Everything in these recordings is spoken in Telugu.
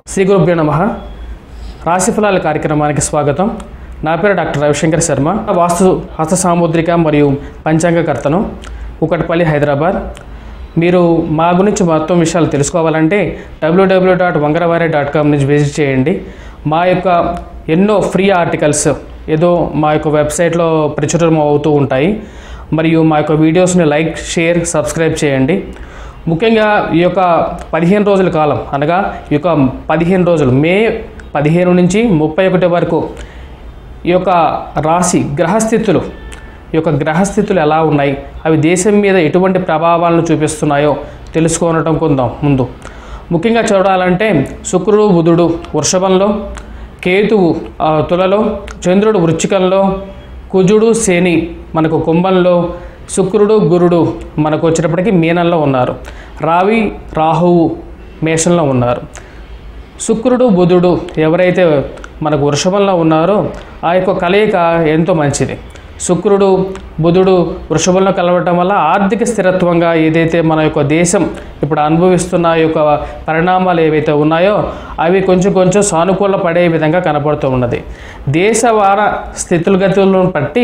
శ్రీ గురుభ్యో నమ రాశిఫలాల కార్యక్రమానికి స్వాగతం నా పేరు డాక్టర్ రవిశంకర్ శర్మ వాస్తు హస్త సాముద్రిక మరియు పంచాంగకర్తను కుకట్పల్లి హైదరాబాద్ మీరు మా గురించి మొత్తం విషయాలు తెలుసుకోవాలంటే WWW dot Vangaravari dot com నుంచి విజిట్ చేయండి మా యొక్క ఎన్నో ఫ్రీ ఆర్టికల్స్ ఏదో మా యొక్క వెబ్సైట్లో ప్రచురం అవుతూ ఉంటాయి మరియు మా యొక్క వీడియోస్ని లైక్ షేర్ సబ్స్క్రైబ్ చేయండి ముఖ్యంగా ఈ యొక్క పదిహేను రోజుల కాలం అనగా ఈ యొక్క పదిహేను రోజులు మే పదిహేను నుంచి ముప్పై ఒకటి వరకు ఈ యొక్క రాశి గ్రహస్థితులు ఈ యొక్క గ్రహస్థితులు ఎలా ఉన్నాయి అవి దేశం మీద ఎటువంటి ప్రభావాలను చూపిస్తున్నాయో తెలుసుకోవటం కొందాం ముందు ముఖ్యంగా చూడాలంటే శుక్రుడు బుధుడు వృషభంలో కేతువు ఆ, తులలో చంద్రుడు వృచ్చికంలో కుజుడు శని మనకు కుంభంలో శుక్రుడు గురుడు మనకు వచ్చేటప్పటికి మీనంలో ఉన్నారు రావి రాహువు మేషంలో ఉన్నారు శుక్రుడు బుధుడు ఎవరైతే మనకు వృషభంలో ఉన్నారో ఆ యొక్క కలయిక ఎంతో మంచిది శుక్రుడు బుధుడు వృషభంలో కలవటం వల్ల ఆర్థిక స్థిరత్వంగా ఏదైతే మన యొక్క దేశం ఇప్పుడు అనుభవిస్తున్న ఈ యొక్క పరిణామాలు ఏవైతే ఉన్నాయో అవి కొంచెం కొంచెం సానుకూల పడే విధంగా కనపడుతూ ఉన్నది దేశవార స్థితులగతులను బట్టి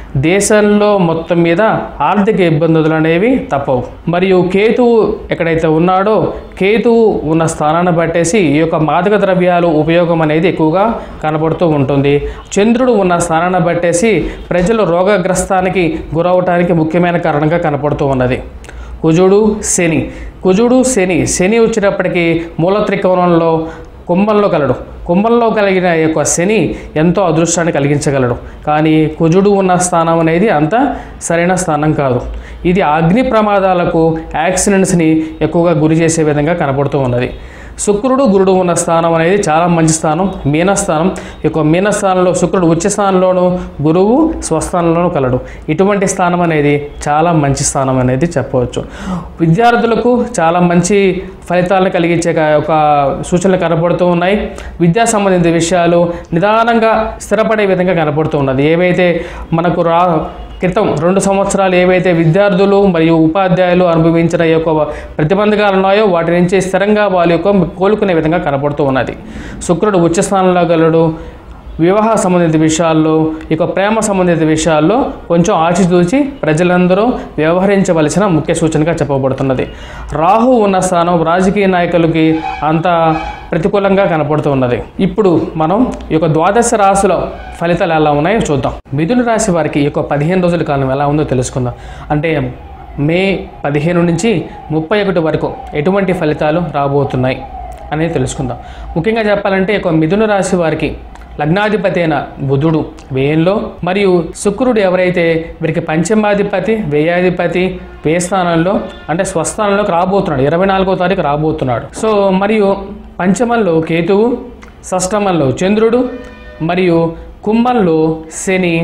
దేశంలో మొత్తం మీద ఆర్థిక ఇబ్బందులు అనేవి తప్పవు మరియు కేతువు ఎక్కడైతే ఉన్నాడో కేతువు ఉన్న స్థానాన్ని బట్టేసి ఈ యొక్క మాదక ద్రవ్యాలు ఉపయోగం అనేది ఎక్కువగా కనబడుతూ ఉంటుంది చంద్రుడు ఉన్న స్థానాన్ని బట్టేసి ప్రజలు రోగగ్రస్తానికి గురవటానికి ముఖ్యమైన కారణంగా కనపడుతూ ఉన్నది కుజుడు శని కుజుడు శని శని వచ్చేటప్పటికి మూల త్రికోణంలో కుంభంలో కలడు కుంభంలో కలిగిన ఈ యొక్క శని ఎంతో అదృష్టాన్ని కలిగించగలడు కానీ కుజుడు ఉన్న స్థానం అనేది అంత సరైన స్థానం కాదు ఇది అగ్ని ప్రమాదాలకు యాక్సిడెంట్స్ని ఎక్కువగా గురి చేసే విధంగా కనపడుతూ ఉన్నది శుక్రుడు గురుడు ఉన్న స్థానం అనేది చాలా మంచి స్థానం మీనస్థానం ఈ యొక్క మీనస్థానంలో శుక్రుడు ఉచ్చ స్థానంలోను గురువు స్వస్థానంలోనూ కలడు ఇటువంటి స్థానం అనేది చాలా మంచి స్థానం అనేది చెప్పవచ్చు విద్యార్థులకు చాలా మంచి ఫలితాలను కలిగించే క- ఒక సూచనలు కనబడుతూ ఉన్నాయి విద్యా సంబంధిత విషయాలు నిదానంగా స్థిరపడే విధంగా కనబడుతూ ఉన్నది ఏవైతే మనకు రా క్రితం రెండు సంవత్సరాలు ఏవైతే విద్యార్థులు మరియు ఉపాధ్యాయులు అనుభవించిన ఈ యొక్క ప్రతిబంధకాలు ఉన్నాయో వాటి నుంచి స్థిరంగా వాళ్ళ యొక్క కోలుకునే విధంగా కనపడుతూ ఉన్నది శుక్రుడు ఉచ్చ స్థానంలో గలడు వివాహ సంబంధిత విషయాల్లో ఇక ప్రేమ సంబంధిత విషయాల్లో కొంచెం ఆచితూచి ప్రజలందరూ వ్యవహరించవలసిన ముఖ్య సూచనగా చెప్పబడుతున్నది రాహు ఉన్న స్థానం రాజకీయ నాయకులకి అంత ప్రతికూలంగా కనపడుతూ ఉన్నది ఇప్పుడు మనం ఈ యొక్క ద్వాదశ రాశుల ఫలితాలు ఎలా ఉన్నాయో చూద్దాం మిథున రాశి వారికి ఈ యొక్క పదిహేను రోజుల కాలం ఎలా ఉందో తెలుసుకుందాం అంటే మే పదిహేను నుంచి ముప్పై ఒకటి వరకు ఎటువంటి ఫలితాలు రాబోతున్నాయి అనేది తెలుసుకుందాం ముఖ్యంగా చెప్పాలంటే ఈ యొక్క మిథున రాశి వారికి లగ్నాధిపతి అయిన బుధుడు వ్యయంలో మరియు శుక్రుడు ఎవరైతే వీరికి పంచమాధిపతి వ్యయాధిపతి వ్యయ స్థానంలో అంటే స్వస్థానంలోకి రాబోతున్నాడు ఇరవై నాలుగో తారీఖు రాబోతున్నాడు సో మరియు పంచమంలో కేతువు షష్టమంలో చంద్రుడు మరియు కుంభంలో శని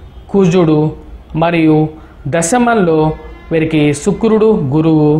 కుజుడు మరియు దశమంలో వీరికి శుక్రుడు గురువు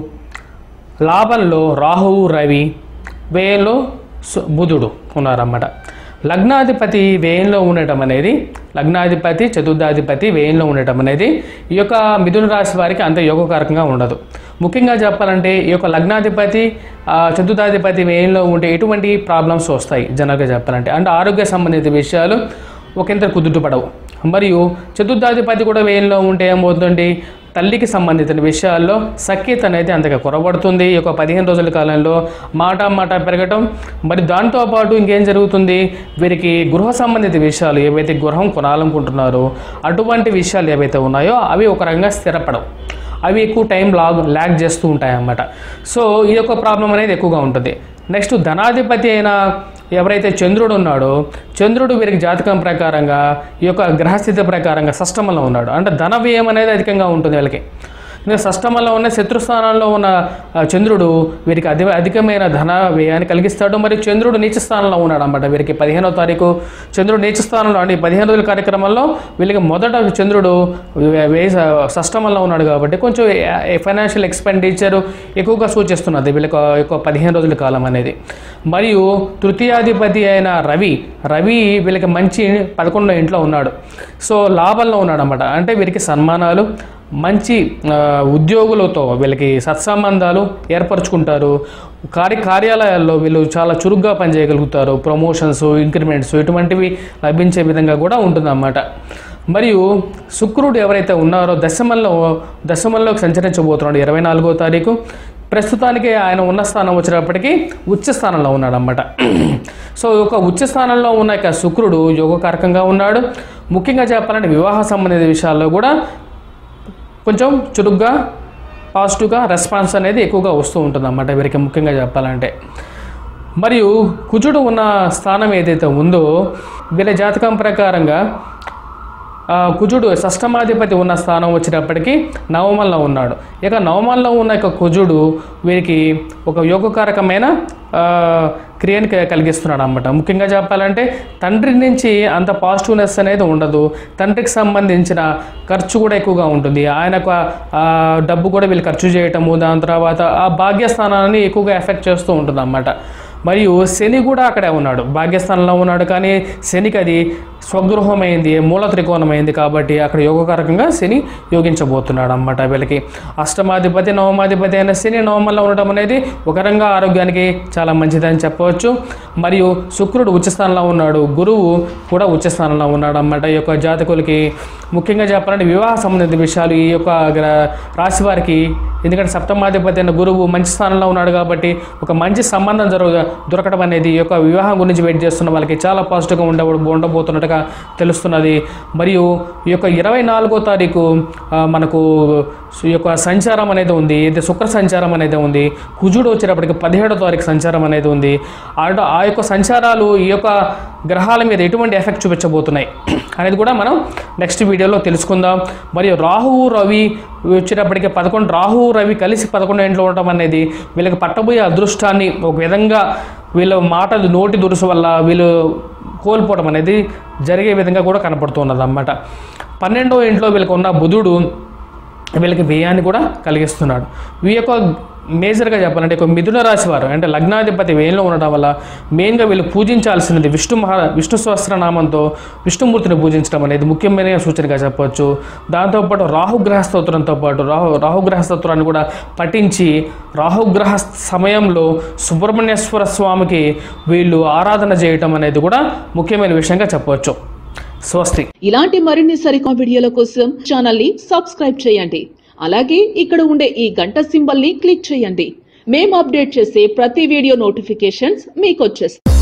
లాభంలో రాహువు రవి వ్యయంలో సు- బుధుడు ఉన్నారన్నమాట లగ్నాధిపతి వ్యయంలో ఉండటం అనేది లగ్నాధిపతి చతుర్థాధిపతి వ్యయంలో ఉండటం అనేది ఈ యొక్క మిథున రాశి వారికి అంత యోగకారకంగా ఉండదు ముఖ్యంగా చెప్పాలంటే ఈ యొక్క లగ్నాధిపతి ఆ, చతుర్థాధిపతి వ్యయంలో ఉంటే ఎటువంటి ప్రాబ్లమ్స్ వస్తాయి జనరల్గా చెప్పాలంటే అంటే ఆరోగ్య సంబంధిత విషయాలు ఒకంత కుదుటపడవు మరియు చతుర్థాధిపతి కూడా వ్యయంలో ఉంటే ఏమవుతుంది తల్లికి సంబంధించిన విషయాల్లో సఖ్యత అనేది అంతగా కొరబడుతుంది ఈ యొక్క పదిహేను రోజుల కాలంలో మాట మాట పెరగటం మరి దాంతోపాటు ఇంకేం జరుగుతుంది వీరికి గృహ సంబంధిత విషయాలు ఏవైతే గృహం కొనాలనుకుంటున్నారో అటువంటి విషయాలు ఏవైతే ఉన్నాయో అవి ఒక రకంగా స్థిరపడవు అవి ఎక్కువ టైం లాగ్ ల్యాగ్ చేస్తూ ఉంటాయి అన్నమాట సో ఈ యొక్క ప్రాబ్లం అనేది ఎక్కువగా ఉంటుంది నెక్స్ట్ ధనాధిపతి అయిన ఎవరైతే చంద్రుడు ఉన్నాడో చంద్రుడు వీరికి జాతకం ప్రకారంగా ఈ యొక్క గ్రహస్థితి ప్రకారంగా షష్టమంలో ఉన్నాడు అంటే ధన వ్యయం అనేది అధికంగా ఉంటుంది వీళ్ళకి ఇంకా షష్టమంలో ఉన్న శత్రుస్థానంలో ఉన్న ఆ, చంద్రుడు వీరికి అధి అధికమైన ధన వ్యయాన్ని కలిగిస్తాడు మరియు చంద్రుడు నీచ స్థానంలో ఉన్నాడు అన్నమాట వీరికి పదిహేనో తారీఖు చంద్రుడు నీచ స్థానంలో అంటే ఈ పదిహేను రోజుల కార్యక్రమంలో వీళ్ళకి మొదట చంద్రుడు వే షష్టమంలో ఉన్నాడు కాబట్టి కొంచెం ఫైనాన్షియల్ ఎక్స్పెండిచర్ ఎక్కువగా సూచిస్తున్నది వీళ్ళకి యొక్క పదిహేను రోజుల కాలం అనేది మరియు తృతీయాధిపతి అయిన రవి రవి వీళ్ళకి మంచి పదకొండో ఇంట్లో ఉన్నాడు సో లాభంలో ఉన్నాడు అనమాట అంటే వీరికి సన్మానాలు మంచి ఆ, ఉద్యోగులతో వీళ్ళకి సత్సంబంధాలు ఏర్పరచుకుంటారు కార్య కార్యాలయాల్లో వీళ్ళు చాలా చురుగ్గా పనిచేయగలుగుతారు ప్రమోషన్స్ ఇంక్రిమెంట్స్ ఇటువంటివి లభించే విధంగా కూడా ఉంటుందన్నమాట మరియు శుక్రుడు ఎవరైతే ఉన్నారో దశమంలో దశమంలోకి సంచరించబోతున్నాడు ఇరవై నాలుగో తారీఖు ప్రస్తుతానికి ఆయన ఉన్న స్థానం వచ్చినప్పటికీ ఉచ్చ స్థానంలో ఉన్నాడన్నమాట సో ఒక ఉచ్చ స్థానంలో ఉన్న యొక్క శుక్రుడు యోగకారకంగా ఉన్నాడు ముఖ్యంగా చెప్పాలంటే వివాహ సంబంధిత విషయాల్లో కూడా కొంచెం చురుగ్గా పాజిటివ్గా రెస్పాన్స్ అనేది ఎక్కువగా వస్తూ ఉంటుంది అన్నమాట వీరికి ముఖ్యంగా చెప్పాలంటే మరియు కుజుడు ఉన్న స్థానం ఏదైతే ఉందో వీళ్ళ జాతకం ప్రకారంగా ఆ, కుజుడు షష్టమాధిపతి ఉన్న స్థానం వచ్చినప్పటికీ నవమంలో ఉన్నాడు ఇక నవమంలో ఉన్న యొక్క కుజుడు వీరికి ఒక యోగకారకమైన ఆ, క్రియని క- కలిగిస్తున్నాడు అన్నమాట ముఖ్యంగా చెప్పాలంటే తండ్రి నుంచి అంత పాజిటివ్నెస్ అనేది ఉండదు తండ్రికి సంబంధించిన ఖర్చు కూడా ఎక్కువగా ఉంటుంది ఆయనకు ఆ డబ్బు కూడా వీళ్ళు ఖర్చు చేయటము దాని తర్వాత ఆ భాగ్యస్థానాన్ని ఎక్కువగా ఎఫెక్ట్ చేస్తూ ఉంటుంది అన్నమాట మరియు శని కూడా అక్కడే ఉన్నాడు భాగ్యస్థానంలో ఉన్నాడు కానీ శనికి అది స్వగృహమైంది మూల త్రికోణమైంది కాబట్టి అక్కడ యోగకారకంగా శని యోగించబోతున్నాడు అన్నమాట వీళ్ళకి అష్టమాధిపతి నవమాధిపతి అయిన శని నవమంలో ఉండటం అనేది ఒక రంగా ఆరోగ్యానికి చాలా మంచిదని చెప్పవచ్చు మరియు శుక్రుడు ఉచ్చస్థానంలో ఉన్నాడు గురువు కూడా ఉచ్చస్థానంలో ఉన్నాడు అన్నమాట ఈ యొక్క జాతకులకి ముఖ్యంగా చెప్పాలంటే వివాహ సంబంధిత విషయాలు ఈ యొక్క గ్ర- రాశి వారికి ఎందుకంటే సప్తమాధిపతి అయిన గురువు మంచి స్థానంలో ఉన్నాడు కాబట్టి ఒక మంచి సంబంధం జరగ దొరకడం అనేది ఈ యొక్క వివాహం గురించి వెయిట్ చేస్తున్న వాళ్ళకి చాలా పాజిటివ్గా ఉండ ఉండబోతున్నట్టుగా తెలుస్తున్నది మరియు ఈ యొక్క ఇరవై నాలుగో తారీఖు ఆ, మనకు ఈ యొక్క సంచారం అనేది ఉంది ఇది శుక్ర సంచారం అనేది ఉంది కుజుడు వచ్చేటప్పటికి పదిహేడో తారీఖు సంచారం అనేది ఉంది ఆ- ఆ యొక్క సంచారాలు ఈ యొక్క గ్రహాల మీద ఎటువంటి ఎఫెక్ట్ చూపించబోతున్నాయి అనేది కూడా మనం నెక్స్ట్ వీడియోలో తెలుసుకుందాం మరియు రాహువు రవి వచ్చేటప్పటికి పదకొండు రాహువు రవి కలిసి పదకొండు ఇంట్లో ఉండటం అనేది వీళ్ళకి పట్టబోయే అదృష్టాన్ని ఒక విధంగా వీళ్ళ మాటలు నోటి దురుసు వల్ల వీళ్ళు కోల్పోవడం అనేది జరిగే విధంగా కూడా కనపడుతున్నది అన్నమాట పన్నెండో ఇంట్లో వీళ్ళకి ఉన్న బుధుడు వీళ్ళకి వ్యయాన్ని కూడా కలిగిస్తున్నాడు వీ యొక్క మేజర్గా చెప్పాలంటే ఒక మిథున రాశి వారు అంటే లగ్నాధిపతి వేయంలో ఉండడం వల్ల మెయిన్గా వీళ్ళు పూజించాల్సినది విష్ణు మహా విష్ణు సహస్రనామంతో విష్ణుమూర్తిని పూజించడం అనేది ముఖ్యమైన సూచనగా చెప్పవచ్చు దాంతోపాటు రాహుగ్రహ స్తోత్రంతో పాటు రాహు రాహుగ్రహ స్తోత్రాన్ని కూడా పఠించి రాహుగ్రహ సమయంలో సుబ్రహ్మణ్యేశ్వర స్వామికి వీళ్ళు ఆరాధన చేయటం అనేది కూడా ముఖ్యమైన విషయంగా చెప్పవచ్చు స్వస్తి ఇలాంటి మరిన్ని సరికొత్త వీడియోల కోసం ఛానల్ ని సబ్స్క్రైబ్ చేయండి అలాగే ఇక్కడ ఉండే ఈ గంట సింబల్ ని క్లిక్ చేయండి మేము అప్డేట్ చేసే ప్రతి వీడియో నోటిఫికేషన్స్ మీకు వచ్చేస్తాయి